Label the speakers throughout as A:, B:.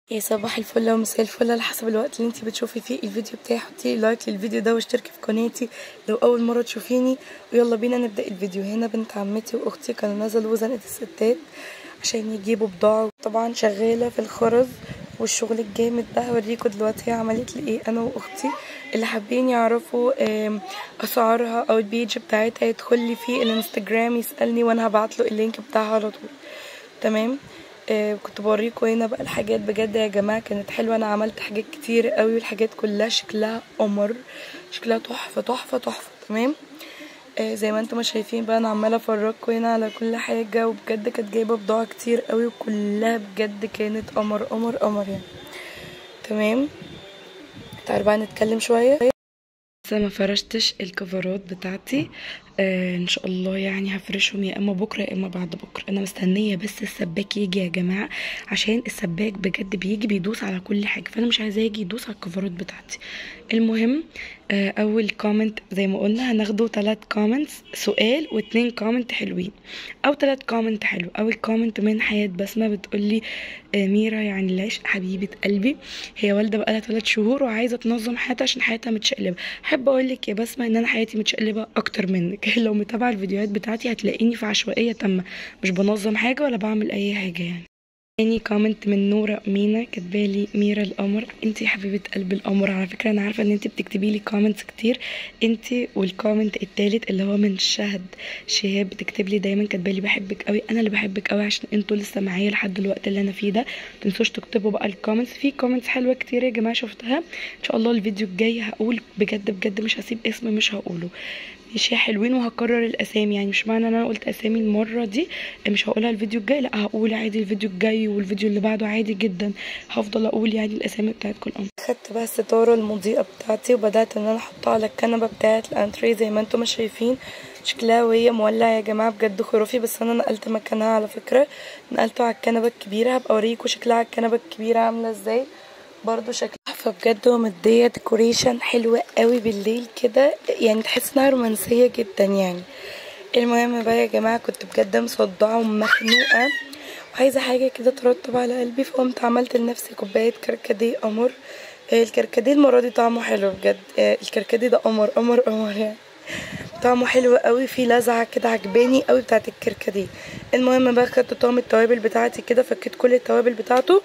A: يا صباح الفل ومساء الفل على حسب الوقت اللي انتي بتشوفي فيه الفيديو بتاعي حطي لايك للفيديو ده واشتركي في قناتي لو اول مره تشوفيني ويلا بينا نبدا الفيديو هنا بنت عمتي واختي كانوا نزلوا زنقه الستات عشان يجيبوا بضاعه طبعا شغاله في الخرز والشغل الجامد ده هوريكم دلوقتي هي عملت لي ايه انا واختي اللي حابين يعرفوا اسعارها او البيج بتاعتها يدخل لي في الانستجرام يسالني وانا هبعت له اللينك بتاعها على طول تمام آه كنت بوريكم هنا بقى الحاجات بجد يا جماعه كانت حلوه انا عملت حاجات كتير قوي والحاجات كلها شكلها قمر شكلها تحفه تحفه تحفه تمام آه زي ما انتم شايفين بقى انا عماله افرجكم هنا على كل حاجه وبجد كانت جايبه بضاعه كتير قوي وكلها بجد كانت قمر قمر قمر يعني تمام تعالوا بقى نتكلم شويه لسه ما فرشتش الكفرات بتاعتي آه ان شاء الله يعني هفرشهم يا اما بكره يا اما بعد بكره انا مستنيه بس السباك يجي يا جماعه عشان السباك بجد بيجي بيدوس على كل حاجه فانا مش عايزاه يجي يدوس على الكفرات بتاعتي المهم آه اول كومنت زي ما قلنا هناخده ثلاث كومنتس سؤال واتنين كومنت حلوين او ثلاث كومنت حلو اول كومنت من حياه بسمه بتقولي آه ميرا يعني العشق حبيبه قلبي هي والده بقالها ثلاث شهور وعايزه تنظم حياتها عشان حياتها متشقلبه احب اقول لك يا بسمه ان انا حياتي متشقلبه اكتر منك لو متابعه الفيديوهات بتاعتي هتلاقيني في عشوائيه تامه مش بنظم حاجه ولا بعمل اي حاجه يعني تاني كومنت من نورة مينا كاتبالي ميرا القمر انتي حبيبة قلب القمر على فكرة انا عارفة ان انتي بتكتبي لي كومنتس كتير انتي والكومنت التالت اللي هو من شهد شهاب بتكتب لي دايما كاتبالي بحبك قوي انا اللي بحبك قوي عشان انتوا لسه معايا لحد الوقت اللي انا فيه ده متنسوش تكتبوا بقى الكومنتس في كومنتس حلوة كتير يا جماعة شفتها ان شاء الله الفيديو الجاي هقول بجد بجد مش هسيب اسم مش هقوله ماشي حلوين وهكرر الاسامي يعني مش معنى ان انا قلت اسامي المره دي مش هقولها الفيديو الجاي لا هقول عادي الفيديو الجاي والفيديو اللي بعده عادي جدا هفضل اقول يعني الاسامي بتاعت كل امر خدت بقى الستاره المضيئه بتاعتي وبدات ان انا احطها على الكنبه بتاعت الانتريه زي ما انتم شايفين شكلها وهي مولعه يا جماعه بجد خرافي بس انا نقلت مكانها على فكره نقلته على الكنبه الكبيره هبقى اوريكم شكلها على الكنبه الكبيره عامله ازاي برضو شكلها فبجد ومديه ديكوريشن حلوه قوي بالليل كده يعني تحس انها رومانسيه جدا يعني المهم بقى يا جماعه كنت بجد مصدعه ومخنوقه وعايزه حاجه كده ترطب على قلبي فقمت عملت لنفسي كوبايه كركديه قمر الكركديه المره دي طعمه حلو بجد الكركديه ده قمر قمر قمر يعني طعمه حلو قوي في لذعه كده عجباني قوي بتاعت الكركديه المهم بقى خدت طعم التوابل بتاعتي كده فكيت كل التوابل بتاعته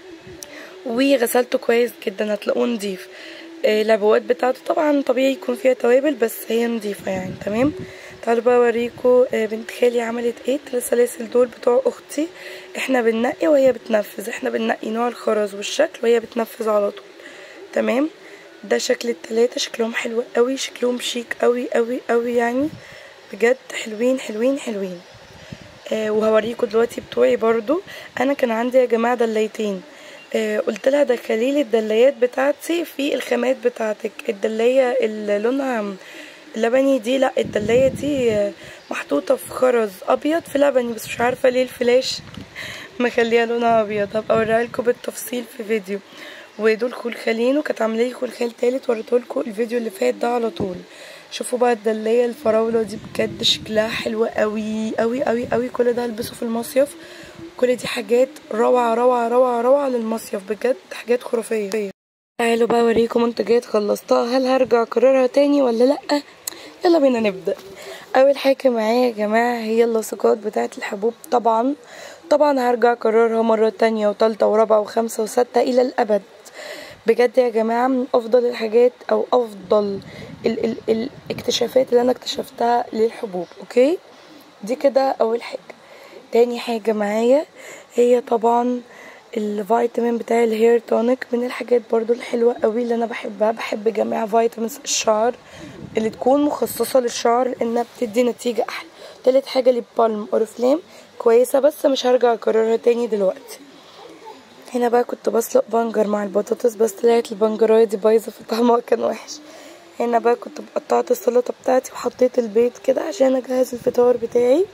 A: وغسلته كويس جدا هتلاقوه نضيف العبوات بتاعته طبعا طبيعي يكون فيها توابل بس هي نضيفه يعني تمام تعالوا بقى اوريكم بنت خالي عملت ايه السلاسل دول بتوع اختي احنا بننقي وهي بتنفذ احنا بننقي نوع الخرز والشكل وهي بتنفذ على طول تمام ده شكل التلاتة شكلهم حلو قوي شكلهم شيك قوي قوي قوي يعني بجد حلوين حلوين حلوين آه وهوريكم دلوقتي بتوعي برضو انا كان عندي يا جماعه دليتين آه قلت لها دخلي لي الدلايات بتاعتي في الخامات بتاعتك الدلايه اللي لونها اللبني دي لا الدلايه دي آه محطوطه في خرز ابيض في لبني بس مش عارفه ليه الفلاش مخليها لونها ابيض هبقى اوريها لكم بالتفصيل في فيديو ودول خلخالين وكانت عامله لي خلخال تالت وريتهولكم الفيديو اللي فات ده على طول شوفوا بقى الدلايه الفراوله دي بجد شكلها حلوه قوي قوي قوي قوي كل ده هلبسه في المصيف كل دي حاجات روعه روعه روعه روعه للمصيف بجد حاجات خرافيه تعالوا بقى اوريكم منتجات خلصتها هل هرجع اكررها تاني ولا لا يلا بينا نبدا اول حاجه معايا يا جماعه هي اللاصقات بتاعه الحبوب طبعا طبعا هرجع اكررها مره تانية وتالتة ورابعه وخمسه وسته الى الابد بجد يا جماعه من افضل الحاجات او افضل ال ال الاكتشافات اللي انا اكتشفتها للحبوب اوكي دي كده اول حاجه تاني حاجه معايا هي طبعا الفيتامين بتاع الهير تونيك من الحاجات برضو الحلوه قوي اللي انا بحبها بحب جميع فيتامينز الشعر اللي تكون مخصصه للشعر لانها بتدي نتيجه احلى تالت حاجه للبالم اورفليم كويسه بس مش هرجع اكررها تاني دلوقتي هنا بقى كنت بسلق بنجر مع البطاطس بس طلعت البنجرايه دي بايظه فطعمها كان وحش هنا بقى كنت قطعت السلطه بتاعتي وحطيت البيض كده عشان اجهز الفطار بتاعي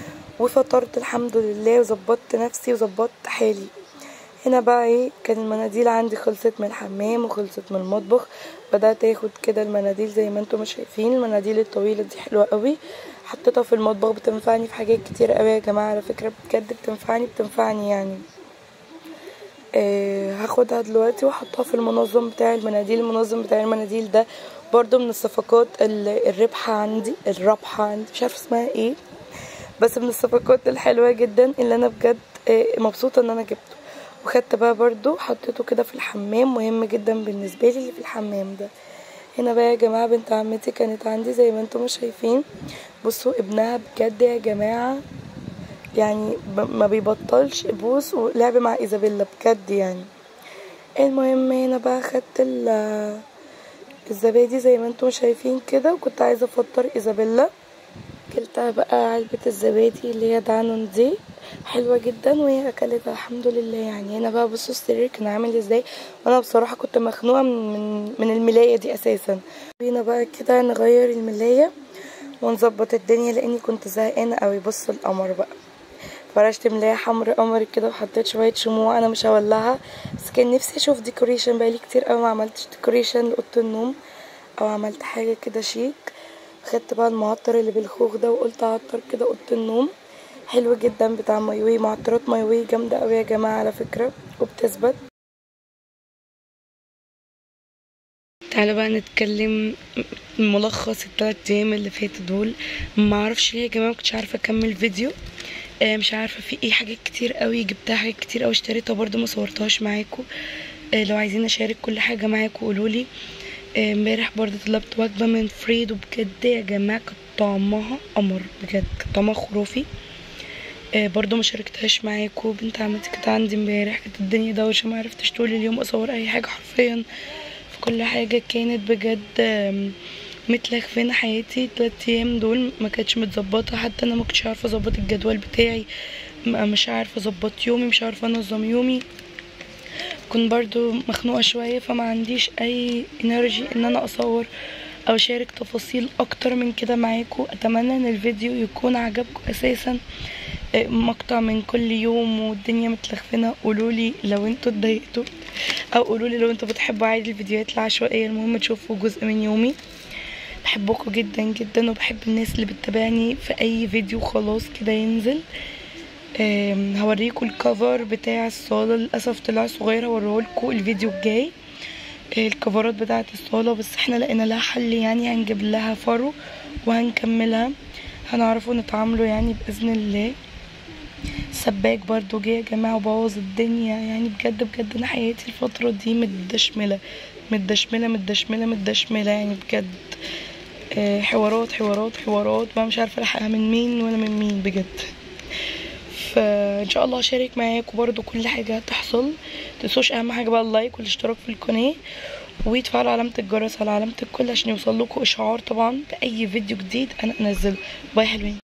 A: وفطرت الحمد لله وظبطت نفسي وظبطت حالي هنا بقى ايه كان المناديل عندي خلصت من الحمام وخلصت من المطبخ بدات اخد كده المناديل زي ما انتم شايفين المناديل الطويله دي حلوه قوي حطيتها في المطبخ بتنفعني في حاجات كتير قوي يا جماعه على فكره بجد بتنفعني بتنفعني يعني آه هاخدها دلوقتي واحطها في المنظم بتاع المناديل المنظم بتاع المناديل ده برضو من الصفقات الربحة عندي الرابحة عندي مش عارفة اسمها ايه بس من الصفقات الحلوة جدا اللي انا بجد آه مبسوطة ان انا جبته وخدت بقى برضو حطيته كده في الحمام مهم جدا بالنسبة لي اللي في الحمام ده هنا بقى يا جماعة بنت عمتي كانت عندي زي ما انتم شايفين بصوا ابنها بجد يا جماعة يعني ما بيبطلش بوس ولعب مع ايزابيلا بجد يعني المهم هنا بقى خدت الزبادي زي ما انتم شايفين كده وكنت عايزة افطر ايزابيلا كلتها بقى علبة الزبادي اللي هي دانون دي حلوة جدا وهي اكلتها الحمد لله يعني هنا بقى بصوا السرير كان عامل ازاي وانا بصراحة كنت مخنوقة من, من, من الملاية دي اساسا هنا بقى كده نغير الملاية ونظبط الدنيا لاني كنت زهقانة قوي بصوا القمر بقى فرشت ملاية حمر قمر كده وحطيت شوية شموع انا مش هولعها بس كان نفسي اشوف ديكوريشن بقالي كتير قوي ما عملتش ديكوريشن لاوضه النوم او عملت حاجة كده شيك خدت بقى المعطر اللي بالخوخ ده وقلت اعطر كده اوضه النوم حلو جدا بتاع مايوي معطرات مايوي جامده قوي يا جماعه على فكره وبتثبت تعالى بقى نتكلم ملخص الثلاث ايام اللي فاتوا دول ما اعرفش ليه يا جماعه مكنتش عارفه اكمل فيديو آه مش عارفه في ايه حاجات كتير قوي جبتها حاجات كتير قوي اشتريتها برضو ما صورتهاش معاكم آه لو عايزين اشارك كل حاجه معاكم قولولي امبارح برضه طلبت وجبه من فريد وبجد يا جماعه كانت طعمها قمر بجد كانت طعمها خرافي آه برضه ما شاركتهاش معاكم بنت عمتي كانت عندي امبارح كانت الدنيا دوشه ما عرفتش طول اليوم اصور اي حاجه حرفيا في كل حاجه كانت بجد متلخفنه حياتي التلات ايام دول ما كانتش متظبطه حتى انا ما كنتش عارفه اظبط الجدول بتاعي مش عارفه اظبط يومي مش عارفه انظم يومي كنت برضو مخنوقة شوية فما عنديش اي انرجي ان انا اصور او اشارك تفاصيل اكتر من كده معاكم اتمنى ان الفيديو يكون عجبكم اساسا مقطع من كل يوم والدنيا متلخفنه قولولي لو انتوا اتضايقتوا او قولولي لو انتوا بتحبوا عادي الفيديوهات العشوائيه المهم تشوفوا جزء من يومي بحبكم جدا جدا وبحب الناس اللي بتتابعني في اي فيديو خلاص كده ينزل هوريكم الكفر بتاع الصالة للأسف طلع صغير هوريهولكم الفيديو الجاي الكفرات بتاعة الصالة بس احنا لقينا لها حل يعني هنجيب لها فرو وهنكملها هنعرفوا نتعاملوا يعني بإذن الله سباك برضو جه يا جماعة وبوظ الدنيا يعني بجد بجد انا حياتي الفترة دي متدشملة متدشملة متدشملة متدشملة يعني بجد حوارات حوارات حوارات ما مش عارفة الحقها من مين ولا من مين بجد فان شاء الله هشارك معاكم برضو كل حاجه هتحصل متنسوش اهم حاجه بقى اللايك والاشتراك في القناه وتفعلوا علامه الجرس على علامه الكل عشان يوصل لكم اشعار طبعا باي فيديو جديد انا انزله باي حلوين